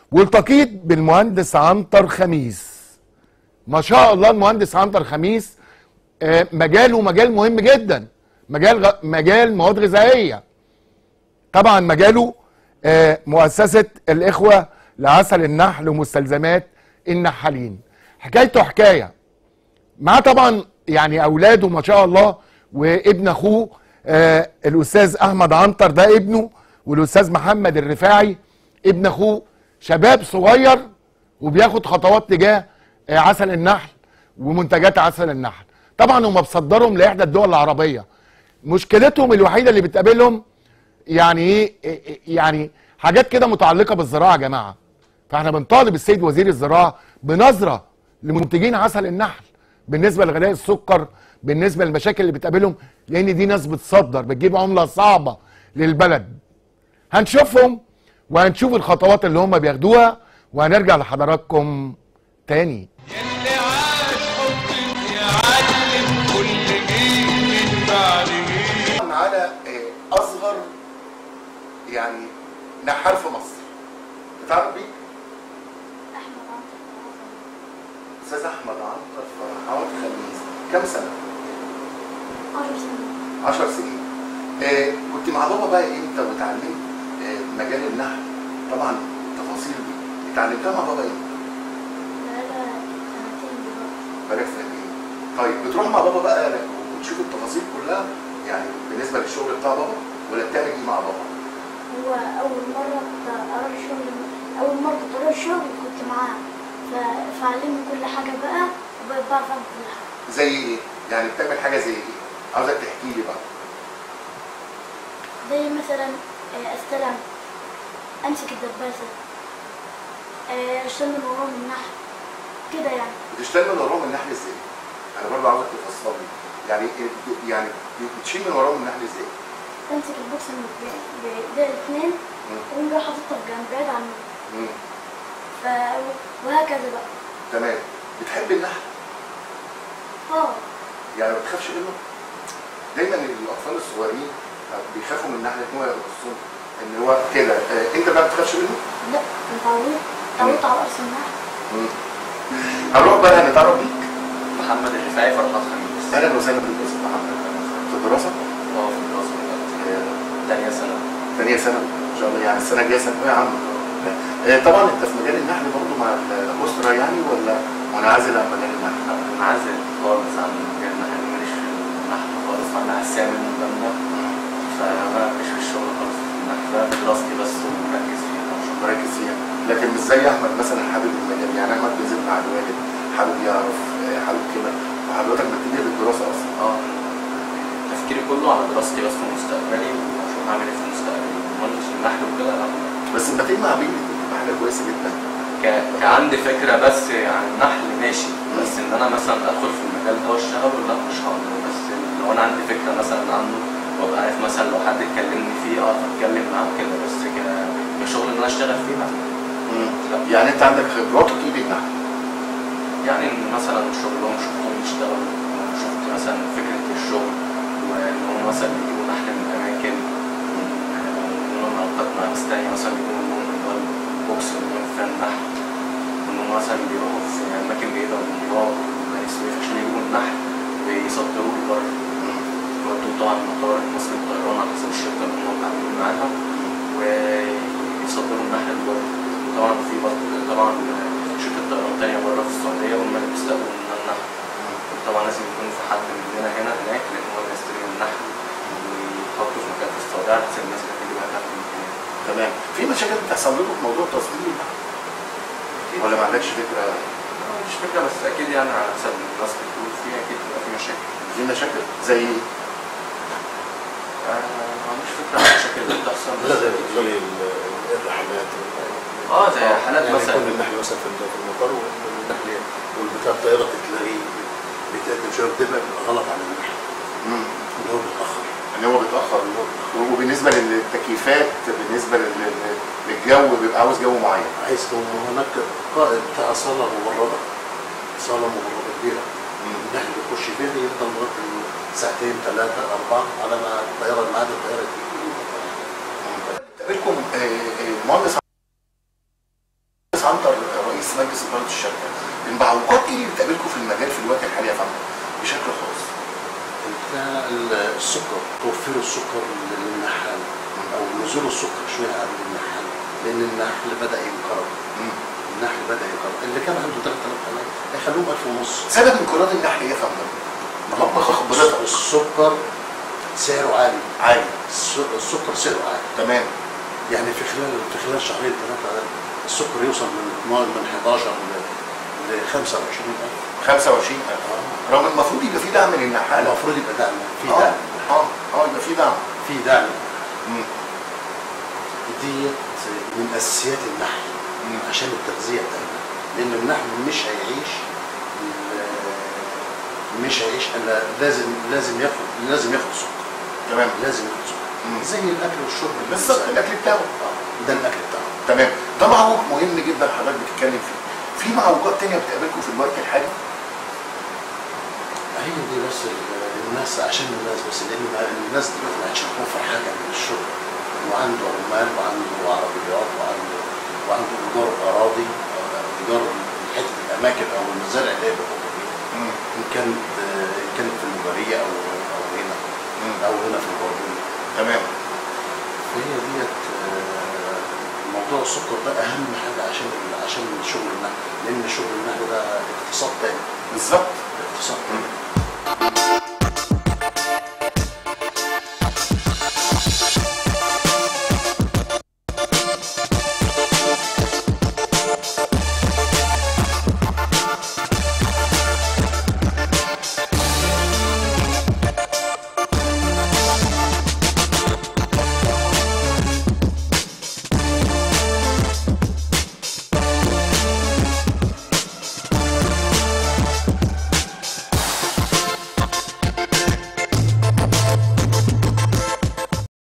والتقيت بالمهندس عنتر خميس ما شاء الله المهندس عنتر خميس آه، مجاله مجال مهم جدا مجال غ... مجال مواد غذائيه طبعا مجاله آه، مؤسسه الاخوه لعسل النحل ومستلزمات النحالين حكايته حكايه معاه طبعا يعني اولاده ما شاء الله وابن اخوه آه الاستاذ احمد عنتر ده ابنه والاستاذ محمد الرفاعي ابن اخوه شباب صغير وبياخد خطوات تجاه آه عسل النحل ومنتجات عسل النحل طبعا هم بصدرهم لاحدى الدول العربيه مشكلتهم الوحيده اللي بتقابلهم يعني ايه إيه- يعني حاجات كده متعلقه بالزراعه يا جماعه فاحنا بنطالب السيد وزير الزراعه بنظره لمنتجين عسل النحل بالنسبه لغلاء السكر بالنسبه للمشاكل اللي بتقابلهم لان دي ناس بتصدر بتجيب عمله صعبه للبلد هنشوفهم وهنشوف الخطوات اللي هم بياخدوها وهنرجع لحضراتكم تاني اللي عاش حبك يعلم كل جيل من بعد جيل معانا اصغر يعني نحال في مصر بتعرف بيه احمد عنتر استاذ احمد عنتر فرحات خميس كم سنه 10 سنين 10 سنين آه كنت مع بابا بقى امتى وتعلمت آه مجال النحل طبعا التفاصيل دي اتعلمتها مع بابا امتى بقالها سنتين دلوقتي بقالك سنتين طيب بتروح مع بابا بقى وتشوف التفاصيل كلها يعني بالنسبه للشغل بتاع بابا ولا بتعمل ايه مع بابا هو أول مرة كنت أروح الشغل أول مرة كنت أروح الشغل كنت معاه ف- فعلمني كل حاجة بقى وبقيت بعرف أعمل كل حاجة زي ايه يعني بتعمل حاجه زي ايه عاوزك تحكي لي بقى زي مثلا آه، استلم أمسك الدباسة آه، أشتغل من وراهم النحل كده يعني بتشتغل من وراهم النحل ازاي انا برضه عاوزك تفصل لي يعني إيه- يعني بتشيل من وراهم النحل ازاي أمسك البوكس من بإيديا الاتنين وأقوم جاي حاططها في جنب بعيد عنه مم. ف... وهكذا بقى تمام بتحب النحل اه يعني ما بتخافش منه دايما الاطفال الصغيرين بيخافوا من النحل ان هو يقصهم ان هو كده آه، انت بقى ما بتخافش منه لا متعودين اتعودت على قرص النحل هنروح بقى نتعرف بيك محمد الرفاعي فرحات خميس اهلا وسهلا بك يا استاذ محمد في الدراسه اه في الدراسة دلوقتي آه، تانية سنة ثانيه سنه ان شاء الله يعني السنه الجايه ثانويه عامه آه، طبعا انت في مجال النحل برضه مع الاسره يعني ولا منعزل عن مجال النحل؟ منعزل خالص عن مجال النحل ماليش في النحل خالص أنا حسام المجمع فأنا مش في الشغل خالص في النحل ده في دراستي بس ومركز فيها مش مركز فيها لكن مش زي احمد مثلا حابب المجال يعني احمد بينزل مع الوالد حابب يعرف آه، حابب كده وحضرتك بتتجه للدراسه اصلا اه تفكيري كله على دراستي بس ومستقبلي واشوف هعمل ايه في المستقبل امال في النحل وكده لا بس لما تجمع بين الاتنين تبقى حاجه كويسه جدا ك- كعندي فكره بس عن النحل ماشي بس ان انا مثلا ادخل في المجال ده واشتغله لا مش هقدر بس لو انا عندي فكره مثلا عنه وابقى عارف مثلا لو حد اتكلمني فيه اعرف اتكلم معاه كده بس ك- كشغل ان انا اشتغل فيه لا لا. يعني انت عندك خبرات اكيد النحل يعني ان مثلا شغلهم شفتهم يشتغل شفت مثلا فكره الشغل وان هم مثلا بيجيبوا نحل من اماكن انهم علاقات مع ناس تانية مثلا بيجيبوا لهم اللي هو البوكس اللي بيبقى فيها النحل وان هم مثلا بيروحوا في اماكن بعيده من الرياض وبني سويف عشان يجيبوا النحل ويصدروه بره يودوه طبعا مطار مصر الطيران على حسب الشركه اللي هم عاملين معاها ويصدروا النحل بره طبعا في برضه طبعا شركه طيران تانية بره في السعوديه هم اللي بيستقبلوا منها النحل طبعا لازم يكون في حد مننا هنا هناك لان هو اللي يستلم النحل ويحطه في مكان في السعوديه على حسب الناس اللي هتيجي بقى تحت المكان تمام في مشاكل بتحصل لكم في موضوع تصدير النحل ولا ما عندكش فكره مش فكره بس اكيد يعني على حسب الناس بتقول فيه اكيد بيبقى في مشاكل في مشاكل زي ايه؟ آه، ما عنديش فكره عن المشاكل اللي بتحصل لا بس زي أكيد زي ال- الرحلات اه زي حالات يعني مثلا يكون النحل مثلا في في المطار والنحل والبتاع الطياره تلاقيه بيتقدم شويه بتبقى غلط عن النحل اللي هو بيتاخر ان هو بيتاخر وبالنسبه للتكييفات بالنسبه لل- للجو بيبقى عاوز جو معين عايز لو هناك قائد بتاع صاله مبرده صاله مبرده كبيره النحل بيخش فيها يفضل لغايه ساعتين ثلاثه اربعه على ما الطياره الميعاد الطياره تيجي قابلكم آه، آه، مهندس عنتر رئيس مجلس اداره الشركه المعوقات ايه اللي بتقابلكم في المجال في الوقت الحالي يا فندم بشكل خاص؟ بتاع ال- السكر توفير السكر للنحال او نزول السكر شويه عن النحال لان النحل بدا ينقرض مم. النحل بدا ينقرض اللي كان عنده 3000 حمام هيخلوهم 1000 ونص سبب انقراض النحل ايه يا فندم؟ بحكم خبرتك السكر سعره عالي عالي الس- السكر سعره عالي تمام يعني في خلال في خلال شهرين ثلاثه السكر يوصل من 12 من 11 ل 25000 25000 رغم المفروض يبقى في دعم للنحاله المفروض يبقى دعم في اه دعم اه اه يبقى في دعم في دعم مم. ديت من اساسيات النحل مم. عشان التغذيه بتاعتنا لان النحل مش هيعيش ال- مش هيعيش الا لازم لازم ياخد لازم ياخد سكر تمام لازم ياخد سكر مم. زي الاكل والشرب اللي بالظبط بنسأله. الاكل بتاعه آه، ده الاكل بتاعه تمام ده معوق مهم جدا حضرتك بتتكلم فيه في معوقات تانية بتقابلكم في الوقت الحالي هي دي بس ال- الناس عشان الناس بس لان ما- الناس دلوقتي ما عادش توفر حاجه من الشغل وعنده عمال وعنده عربيات وعنده وعنده ايجار اراضي آه، ايجار حته الاماكن او المزارع اللي هي بيحطوا فيها مم. ان كانت آه، ان كانت في المجريه او او هنا مم. او هنا في البربون تمام فهي ديت آه، موضوع السكر ده اهم حاجه عشان عشان شغل النحل لان شغل النحل ده اقتصاد تاني بالظبط اقتصاد تاني